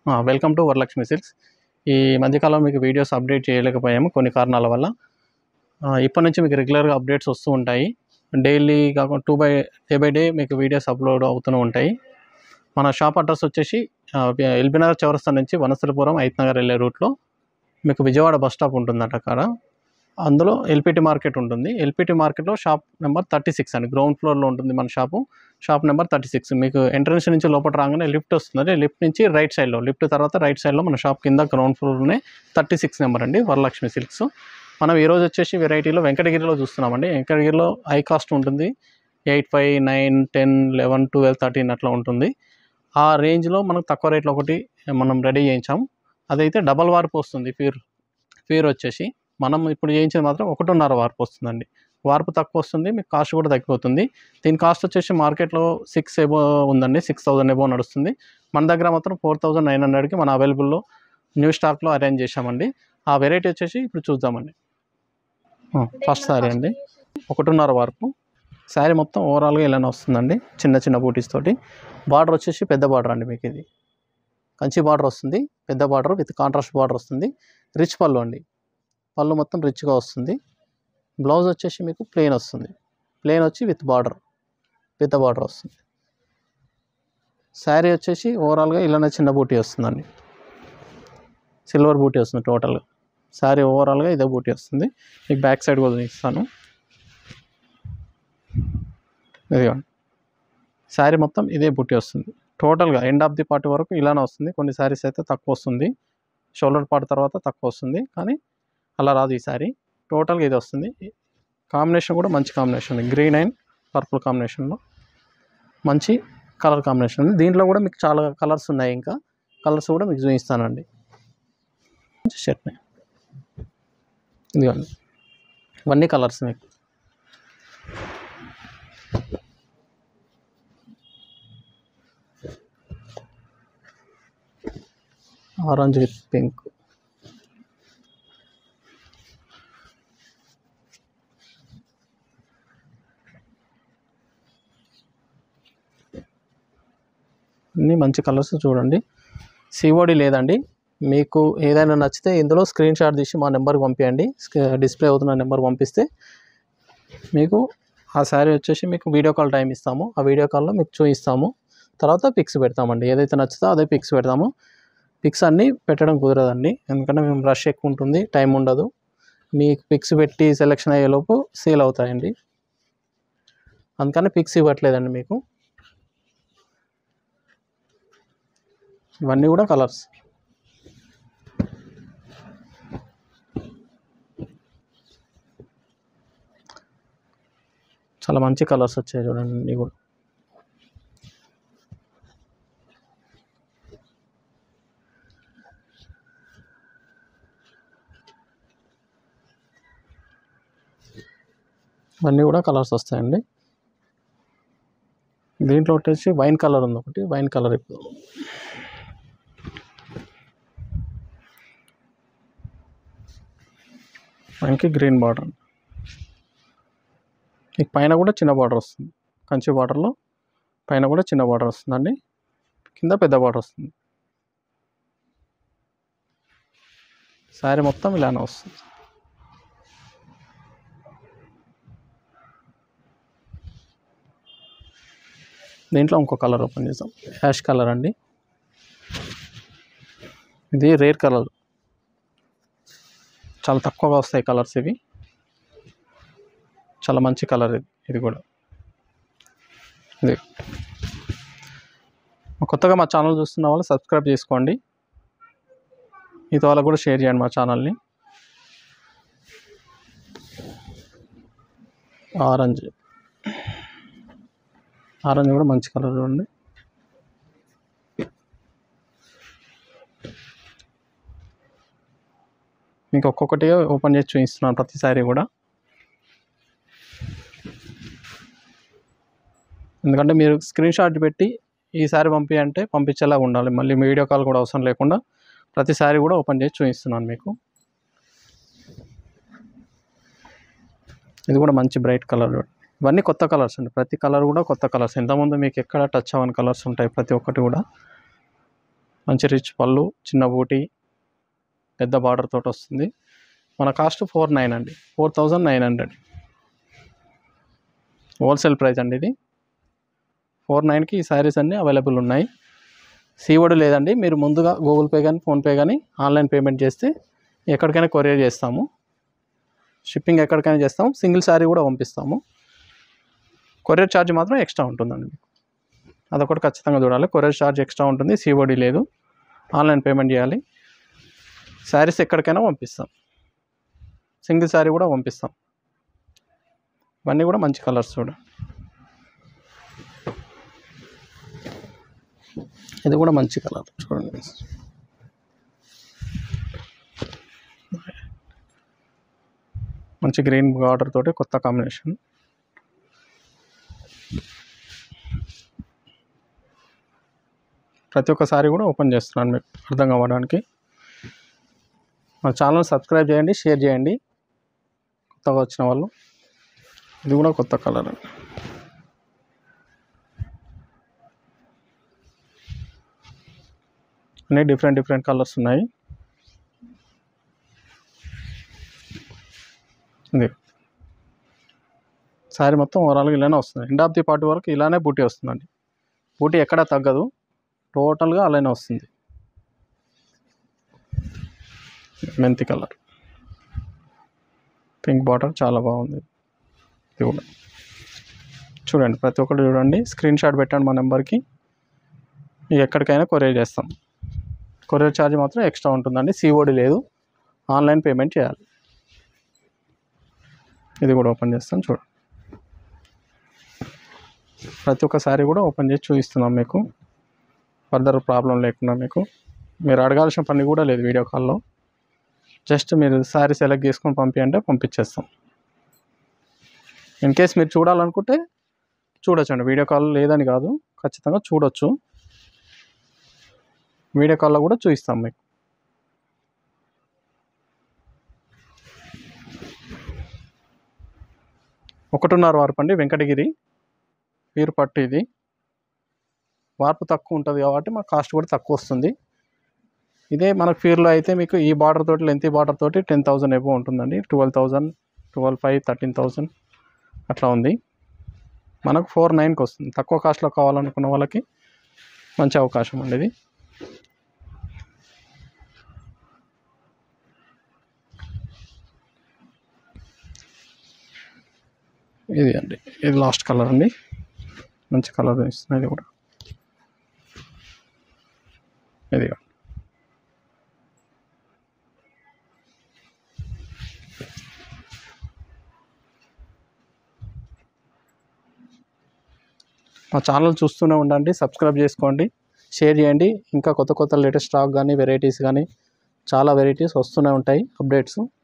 welcome to Varalakshmi silks ఈ మధ్యకాలం మీకు వీడియోస్ అప్డేట్ చేయలేకపోయాము కొన్ని కారణాల వల్ల ఆ, ఇప్పటి నుంచి మీకు రెగ్యులర్గా అప్డేట్స్ వస్తూ ఉంటాయి డైలీ కాకుండా two by day by day మీకు వీడియోస్ అప్లోడ్ అవుతూనే ఉంటాయి మన షాప్ అడ్రస్ వచ్చేసి ఆ, ఎల్బీనగర్ చౌరస్తా నుంచి వనస్థలపురం నగర్ వెళ్ళే రూట్లో మీకు విజయవాడ బస్ స్టాప్ ఉంటుందట అక్కడ అందులో ఎల్పిటి మార్కెట్ ఉంటుంది ఎల్పిటి మార్కెట్లో షాప్ నెంబర్ థర్టీ సిక్స్ అండి గ్రౌండ్ ఫ్లోర్లో ఉంటుంది మన shop shop number thirty six మీకు ఎంట్రన్స్ నుంచి లోపల రాగానే లిఫ్ట్ వస్తుంది లిఫ్ట్ నుంచి రైట్ సైడ్లో లిఫ్ట్ తర్వాత రైట్ సైడ్లో మన షాప్ కింద గ్రౌండ్ ఫ్లోర్లోనే థర్టీ సిక్స్ నెంబర్ అండి వరలక్ష్మి సిల్క్స్ మనం ఈరోజు వచ్చేసి వెరైటీలో వెంకటగిరిలో చూస్తున్నామండి వెంకటగిరిలో హై కాస్ట్ ఉంటుంది eight five nine ten eleven twelve thirteen అట్లా ఉంటుంది ఆ రేంజ్లో మనకు తక్కువ రేట్లో ఒకటి మనం రెడీ చేయించాం అదైతే డబల్ వార్పు వస్తుంది ఫీర్ ఫీర్ వచ్చేసి మనం ఇప్పుడు చేయించేది మాత్రం ఒకటిన్నర వార్పు వస్తుందండి వార్పు తక్కువ వస్తుంది మీకు కాస్ట్ కూడా తగ్గిపోతుంది దీని కాస్ట్ వచ్చేసి మార్కెట్లో సిక్స్ ఎబో ఉందండి సిక్స్ థౌసండ్ ఎబో నడుస్తుంది మన దగ్గర మాత్రం ఫోర్ థౌసండ్ నైన్ హండ్రెడ్కి మన అవైలబుల్లో న్యూ స్టాక్లో అరేంజ్ చేశామండి ఆ వెరైటీ వచ్చేసి ఇప్పుడు చూద్దామండి ఫస్ట్ సారీ అండి ఒకటిన్నర వరకు శారీ మొత్తం ఓవరాల్గా ఇలానే వస్తుందండి చిన్న చిన్న బూటీస్ తోటి బార్డర్ వచ్చేసి పెద్ద బార్డర్ అండి మీకు ఇది కంచి బార్డర్ వస్తుంది పెద్ద బార్డర్ విత్ కాంట్రాస్ట్ బార్డర్ వస్తుంది రిచ్ పళ్ళు అండి పళ్ళు మొత్తం రిచ్గా వస్తుంది బ్లౌజ్ వచ్చేసి మీకు ప్లెయిన్ వస్తుంది ప్లెయిన్ వచ్చి విత్ బార్డర్ పెద్ద బార్డర్ వస్తుంది శారీ వచ్చేసి ఓవరాల్గా ఇలానే చిన్న బూటీ వస్తుందండి సిల్వర్ బూటీ వస్తుంది టోటల్గా శారీ ఓవరాల్గా ఇదే బూటీ వస్తుంది మీకు బ్యాక్ సైడ్ కూడా ఇస్తాను ఇదిగోండి శారీ మొత్తం ఇదే బుట్టి వస్తుంది టోటల్గా ఎండ్ ఆఫ్ ది పార్ట్ వరకు ఇలానే వస్తుంది కొన్ని శారీస్ అయితే తక్కువ వస్తుంది షోల్డర్ పార్ట్ తర్వాత తక్కువ వస్తుంది కానీ అలా రాదు ఈ శారీ టోటల్గా ఇది వస్తుంది కాంబినేషన్ కూడా మంచి కాంబినేషన్ ఉంది గ్రీన్ అండ్ పర్పుల్ కాంబినేషన్లో మంచి కలర్ కాంబినేషన్ ఉంది దీంట్లో కూడా మీకు చాలా కలర్స్ ఉన్నాయి ఇంకా కలర్స్ కూడా మీకు చూపిస్తానండి షర్ట్ని ఇదిగోండి ఇవన్నీ కలర్స్ మీకు ఆరెంజ్ విత్ పింక్ అన్ని మంచి కలర్స్ చూడండి సిఓడి లేదండి మీకు ఏదైనా నచ్చితే ఇందులో స్క్రీన్ షాట్ తీసి మా నెంబర్కి పంపించండి డిస్ప్లే అవుతున్న నెంబర్ పంపిస్తే మీకు ఆ శారీ వచ్చేసి మీకు వీడియో కాల్ టైం ఇస్తాము ఆ వీడియో కాల్లో మీకు చూపిస్తాము తర్వాత పిక్స్ పెడతామండి ఏదైతే నచ్చుతో అదే పిక్స్ పెడతాము పిక్స్ అన్నీ పెట్టడం కుదరదండి ఎందుకంటే మేము రష్ ఎక్కువ ఉంటుంది టైం ఉండదు మీకు పిక్స్ పెట్టి సెలెక్షన్ అయ్యేలోపు సేల్ అవుతాయండి అందుకని పిక్స్ ఇవ్వట్లేదండి మీకు ఇవన్నీ కూడా కలర్స్ చాలా మంచి కలర్స్ వచ్చాయి చూడండి ఇవి కూడా ఇవన్నీ కూడా కలర్స్ వస్తాయండి దీంట్లో వచ్చేసి వైన్ కలర్ ఉంది ఒకటి వైన్ కలర్ ఇప్పుడు వైన్కి గ్రీన్ బార్డర్ మీకు పైన కూడా చిన్న బార్డర్ వస్తుంది కంచి బార్డర్లో పైన కూడా చిన్న బార్డర్ వస్తుందండి కింద పెద్ద బార్డర్ వస్తుంది శారీ మొత్తం ఇలానే వస్తుంది దీంట్లో ఇంకో కలర్ ఓపెన్ చేద్దాం యాష్ కలర్ అండి ఇది రేర్ కలర్ చాలా తక్కువగా వస్తాయి కలర్స్ ఇవి చాలా మంచి కలర్ ఇది ఇది కూడా ఇది కొత్తగా మా ఛానల్ చూస్తున్న వాళ్ళు సబ్స్క్రైబ్ చేసుకోండి మీతో వాళ్ళకు కూడా షేర్ చేయండి మా ఛానల్ని ఆరెంజ్ ఆరెంజ్ కూడా మంచి కలర్ చూడండి మీకు ఒక్కొక్కటిగా ఓపెన్ చేసి చూపిస్తున్నాను ప్రతిసారి కూడా ఎందుకంటే మీరు స్క్రీన్ షాట్ పెట్టి ఈసారి పంపి అంటే పంపించేలా ఉండాలి మళ్ళీ వీడియో కాల్ కూడా అవసరం లేకుండా ప్రతిసారి కూడా ఓపెన్ చేసి చూపిస్తున్నాను మీకు ఇది కూడా మంచి బ్రైట్ కలర్ ఇవన్నీ కొత్త కలర్స్ అండి ప్రతి కలర్ కూడా కొత్త కలర్స్ ఇంతకుముందు మీకు ఎక్కడ టచ్ అవ్వని కలర్స్ ఉంటాయి ప్రతి ఒక్కటి కూడా మంచి రిచ్ పళ్ళు చిన్న బూటీ పెద్ద బార్డర్ తోటి వస్తుంది మన కాస్ట్ ఫోర్ నైన్ అండి four thousand nine hundred wholesale price అండి ఇది ఫోర్ నైన్కి ఈ శారీస్ అన్నీ అవైలబుల్ ఉన్నాయి సీవడ్ లేదండి మీరు ముందుగా గూగుల్ పే కానీ ఫోన్పే కానీ ఆన్లైన్ పేమెంట్ చేస్తే ఎక్కడికైనా కొరియర్ చేస్తాము షిప్పింగ్ ఎక్కడికైనా చేస్తాము సింగిల్ శారీ కూడా పంపిస్తాము కొరియర్ ఛార్జ్ మాత్రం ఎక్స్ట్రా ఉంటుందండి మీకు అదొకటి ఖచ్చితంగా చూడాలి కొరియర్ ఛార్జ్ ఎక్స్ట్రా ఉంటుంది సీఓడి లేదు ఆన్లైన్ పేమెంట్ చేయాలి శారీస్ ఎక్కడికైనా పంపిస్తాం సింగిల్ శారీ కూడా పంపిస్తాం ఇవన్నీ కూడా మంచి కలర్స్ చూడ ఇది కూడా మంచి కలర్ చూడండి మంచి గ్రీన్ బార్డర్ తోటి కొత్త కాంబినేషన్ ప్రతి ఒక్కసారి కూడా ఓపెన్ చేస్తున్నాను మీకు అర్థం కావడానికి మా ఛానల్ సబ్స్క్రైబ్ చేయండి షేర్ చేయండి కొత్తగా వచ్చిన వాళ్ళు ఇది కూడా కొత్త కలర్ అండి అన్నీ డిఫరెంట్ డిఫరెంట్ కలర్స్ ఉన్నాయి ఇది శారీ మొత్తం ఓవరాల్గా ఇలానే వస్తుంది ఎండ్ ఆఫ్ ది పార్ట్ వరకు ఇలానే బూటీ వస్తుందండి బూటీ ఎక్కడా తగ్గదు టోటల్గా అలానే వస్తుంది మెంతి కలర్ పింక్ బార్డర్ చాలా బాగుంది ఇది కూడా చూడండి ప్రతి ఒక్కటి చూడండి స్క్రీన్ షాట్ పెట్టండి మా నెంబర్కి మీకు ఎక్కడికైనా కొరియర్ చేస్తాం కొరియర్ ఛార్జ్ మాత్రం ఎక్స్ట్రా ఉంటుందండి సిఓడి లేదు ఆన్లైన్ పేమెంట్ చేయాలి ఇది కూడా ఓపెన్ చేస్తాను చూడండి ప్రతి ఒక్క శారీ కూడా ఓపెన్ చేసి చూపిస్తున్నాం మీకు ఫర్దర్ ప్రాబ్లం లేకుండా మీకు మీరు అడగాల్సిన పని కూడా లేదు వీడియో కాల్లో జస్ట్ మీరు శారీ సెలెక్ట్ చేసుకొని పంపించంటే పంపించేస్తాం ఇన్ కేస్ మీరు చూడాలనుకుంటే చూడొచ్చండి వీడియో కాల్ లేదని కాదు ఖచ్చితంగా చూడొచ్చు వీడియో కాల్లో కూడా చూపిస్తాం మీకు ఒకటిన్నర వార్పు అండి వెంకటగిరి వీరు పట్టు ఇది వార్పు తక్కువ ఉంటుంది కాబట్టి మాకు కాస్ట్ కూడా తక్కువ వస్తుంది ఇదే మనకు ఫీర్లో అయితే మీకు ఈ బార్డర్ తోటి లెంత్ బార్డర్ తోటి టెన్ థౌసండ్ ఎబో ఉంటుందండి twelve thousand twelve five thirteen thousand అట్లా ఉంది మనకు ఫోర్ నైన్కి వస్తుంది తక్కువ కాస్ట్లో కావాలనుకున్న వాళ్ళకి మంచి అవకాశం అండి ఇది ఇది అండి ఇది లాస్ట్ కలర్ అండి మంచి కలర్ ఇస్తుంది ఇది కూడా ఇది మా ఛానల్ చూస్తూనే ఉండండి సబ్స్క్రైబ్ చేసుకోండి షేర్ చేయండి ఇంకా కొత్త కొత్త లేటెస్ట్ స్టాక్ కానీ వెరైటీస్ కానీ చాలా వెరైటీస్ వస్తూనే ఉంటాయి అప్డేట్స్